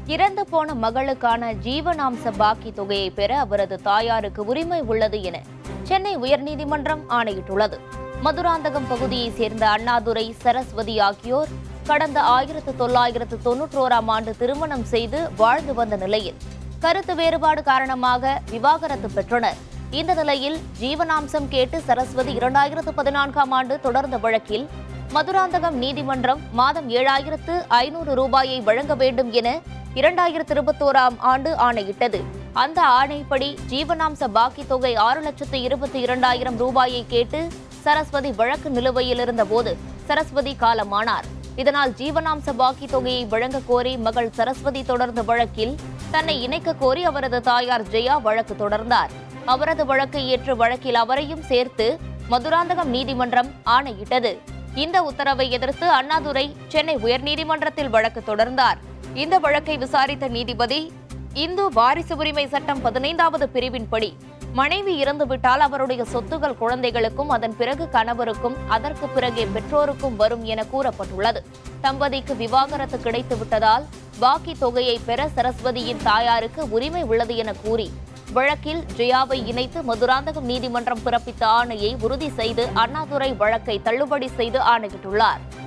இறந்து போன மகளுக்கான ஜீவனாம்ச பாக்கி தொகையை பெற அவரது தாயாருக்கு உரிமை உள்ளது என சென்னை உயர்நீதிமன்றம் ஆணையிட்டுள்ளது மதுராந்தகம் பகுதியைச் சேர்ந்த அண்ணாதுரை சரஸ்வதி ஆகியோர் கடந்த ஆயிரத்து தொள்ளாயிரத்து தொன்னூற்றோராம் ஆண்டு திருமணம் செய்து வாழ்ந்து வந்த நிலையில் கருத்து வேறுபாடு காரணமாக விவாகரத்து பெற்றனர் இந்த நிலையில் ஜீவனாம்சம் கேட்டு சரஸ்வதி இரண்டாயிரத்து பதினான்காம் ஆண்டு தொடர்ந்த வழக்கில் மதுராந்தகம் நீதிமன்றம் மாதம் ஏழாயிரத்து ஐநூறு ரூபாயை வழங்க வேண்டும் என இரண்டாயிரத்து இருபத்தோராம் ஆண்டு ஆணையிட்டது அந்த ஆணைப்படி ஜீவனாம்ச பாக்கி தொகை ஆறு லட்சத்து இருபத்தி இரண்டாயிரம் ரூபாயை கேட்டு சரஸ்வதி வழக்கு நிலுவையில் இருந்தபோது சரஸ்வதி காலமானார் இதனால் ஜீவனாம்ச பாக்கி தொகையை வழங்க கோரி மகள் சரஸ்வதி தொடர்ந்த வழக்கில் தன்னை இணைக்க கோரி அவரது தாயார் ஜெயா வழக்கு தொடர்ந்தார் அவரது வழக்கை ஏற்று வழக்கில் அவரையும் சேர்த்து மதுராந்தகம் நீதிமன்றம் ஆணையிட்டது இந்த உத்தரவை எதிர்த்து அண்ணாதுரை சென்னை உயர்நீதிமன்றத்தில் வழக்கு தொடர்ந்தார் இந்த வழக்கை விசாரித்த நீதிபதி இந்து வாரிசு உரிமை சட்டம் பதினைந்தாவது பிரிவின்படி மனைவி இறந்துவிட்டால் அவருடைய சொத்துகள் குழந்தைகளுக்கும் அதன் பிறகு கணவருக்கும் அதற்கு பிறகே பெற்றோருக்கும் வரும் என கூறப்பட்டுள்ளது தம்பதிக்கு விவாகரத்து கிடைத்து விட்டதால் பாக்கி தொகையை பெற சரஸ்வதியின் தாயாருக்கு உரிமை உள்ளது என கூறி வழக்கில் ஜெயாவை இணைத்து மதுராந்தகம் நீதிமன்றம் பிறப்பித்த ஆணையை உறுதி செய்து அண்ணாதுரை வழக்கை தள்ளுபடி செய்து ஆணையிட்டுள்ளார்